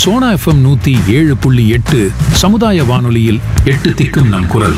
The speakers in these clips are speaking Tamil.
சோனா எஃப்எம் நூத்தி ஏழு புள்ளி எட்டு சமுதாய வானொலியில் எட்டு திக்கும் நம் குரல்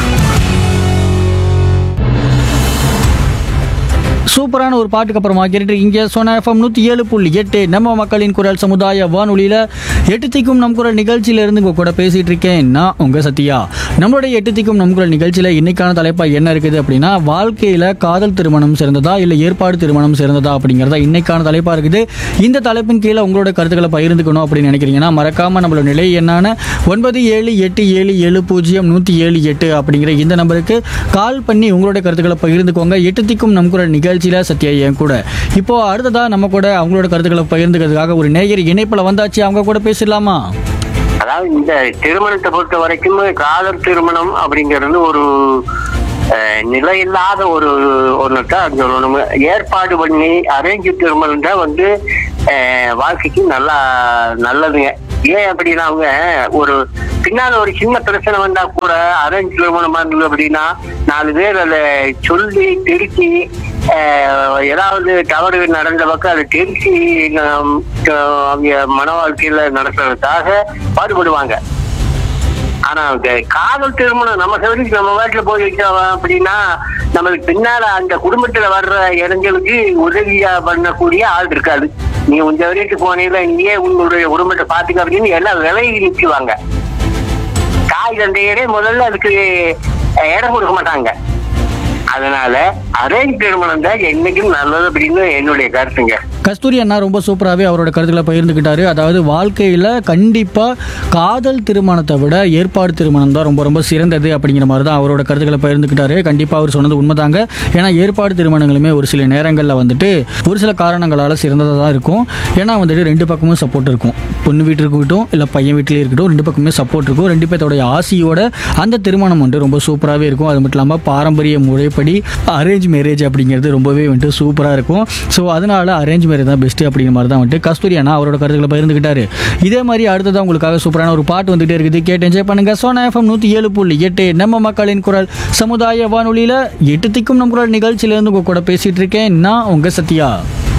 சூப்பரான ஒரு பாட்டுக்கு அப்புறமா கேட்டுட்டு இங்கே சோனா எஃப்எம் நூற்றி ஏழு புள்ளி எட்டு நம்ம மக்களின் குரல் சமுதாய வானொலியில் எட்டு திக்கும் நம் குரல் நிகழ்ச்சியில இருந்து உங்க கூட பேசிட்டு இருக்கேன் நான் உங்க சத்யா நம்மளுடைய எட்டு திக்கும் நம் குரல் நிகழ்ச்சியில இன்னைக்கான தலைப்பா என்ன இருக்குது அப்படின்னா வாழ்க்கையில காதல் திருமணம் சிறந்ததா இல்லை ஏற்பாடு திருமணம் சிறந்ததா அப்படிங்கிறதா இன்னைக்கான தலைப்பா இருக்குது இந்த தலைப்பின் கீழே உங்களோட கருத்துக்களை பகிர்ந்துக்கணும் அப்படின்னு நினைக்கிறீங்கன்னா மறக்காம நம்மளோட நிலை என்னான ஒன்பது ஏழு எட்டு ஏழு ஏழு பூஜ்ஜியம் நூற்றி ஏழு எட்டு அப்படிங்கிற இந்த நம்பருக்கு கால் பண்ணி உங்களோட கருத்துக்களை பகிர்ந்துக்கோங்க எட்டு திக்கும் நம் குரல் நிகழ்ச்சியில் சத்யா என் கூட இப்போ அடுத்ததா நம்ம கூட அவங்களோட கருத்துக்களை பகிர்ந்துக்கிறதுக்காக ஒரு நேயர் இணைப்பில் வந்தாச்சு அவங்க கூட பேசிடலாமா அதாவது இந்த திருமணத்தை பொறுத்த வரைக்கும் காதல் திருமணம் அப்படிங்கிறது ஒரு அஹ், நிலையில்லாத ஒரு ஒன்றுதான் சொல்லணும் ஏற்பாடு பண்ணி அரேஞ்ச் திருமணம் தான் வந்து அஹ், வாழ்க்கைக்கு நல்லா நல்லதுங்க ஏன் அப்படின்னா அவங்க ஒரு பின்னால ஒரு சின்ன பிரச்சனை வந்தா கூட அரேஞ்ச் திருமணமா இருந்தது அப்படின்னா நாலு பேர் அதை சொல்லி திருச்சி அஹ், ஏதாவது தவறு நடந்த பக்கம் அதை திருச்சி நம், அஹ், அவங்க மன வாழ்க்கையில நடத்துறதுக்காக பாடுபடுவாங்க ஆனா இந்த காதல் திருமணம் நம்ம சௌகரிக்கு நம்ம வீட்டுல போய் வச்சோம் அப்படின்னா நம்மளுக்கு பின்னால அந்த குடும்பத்துல வர்ற இளைஞர்களுக்கு உதவியா பண்ணக்கூடிய ஆள் இருக்காது நீ உங்க வரைக்கும் போனீங்களா நீயே உங்களுடைய குடும்பத்தை பாத்துக்க அப்படின்னு எல்லாம் விலகி நிற்குவாங்க தாய் தந்தையரே முதல்ல அதுக்கு அஹ், இடம் கொடுக்க மாட்டாங்க அதனால அரேஞ்ச் திருமணம் தான் என்னைக்கும் நல்லது அப்படின்னு என்னுடைய கருத்துங்க கஸ்தூரி அண்ணா ரொம்ப சூப்பராகவே அவரோட கருத்துக்களை பகிர்ந்துக்கிட்டாரு அதாவது வாழ்க்கையில் கண்டிப்பாக காதல் திருமணத்தை விட ஏற்பாடு திருமணம் தான் ரொம்ப ரொம்ப சிறந்தது அப்படிங்கிற மாதிரி தான் அவரோட கருத்துக்களை பகிர்ந்துக்கிட்டாரு கண்டிப்பாக அவர் சொன்னது உண்மைதாங்க ஏன்னா ஏற்பாடு திருமணங்களுமே ஒரு சில நேரங்களில் வந்துட்டு ஒரு சில காரணங்களால் சிறந்ததாக தான் இருக்கும் ஏன்னா வந்துட்டு ரெண்டு பக்கமும் சப்போர்ட் இருக்கும் பொண்ணு வீட்டில் இருக்கட்டும் இல்லை பையன் வீட்டிலே இருக்கட்டும் ரெண்டு பக்கமே சப்போர்ட் இருக்கும் ரெண்டு பேர்த்தோடைய ஆசையோட அந்த திருமணம் வந்து ரொம்ப சூப்பராகவே இருக்கும் அது மட்டும் இல்லாமல் பாரம்பரிய முறைப்படி அரேஞ்ச் மேரேஜ் அப்படிங்கிறது ரொம்பவே வந்துட்டு சூப்பராக இருக்கும் ஸோ அதனால அரேஞ்ச் மேரேஜ் தான் பெஸ்ட்டு அப்படிங்கிற மாதிரி தான் வந்துட்டு கஸ்தூரி அண்ணா அவரோட கருத்துக்களை பகிர்ந்துக்கிட்டாரு இதே மாதிரி அடுத்ததான் உங்களுக்காக சூப்பரான ஒரு பாட்டு வந்துட்டே இருக்குது கேட்டு என்ஜாய் பண்ணுங்க சோனா எஃப்எம் நூற்றி ஏழு புள்ளி எட்டு நம்ம மக்களின் குரல் சமுதாய வானொலியில் எட்டு திக்கும் நம் குரல் நிகழ்ச்சியிலேருந்து உங்க கூட பேசிட்டு இருக்கேன் நான் உங்க சத்யா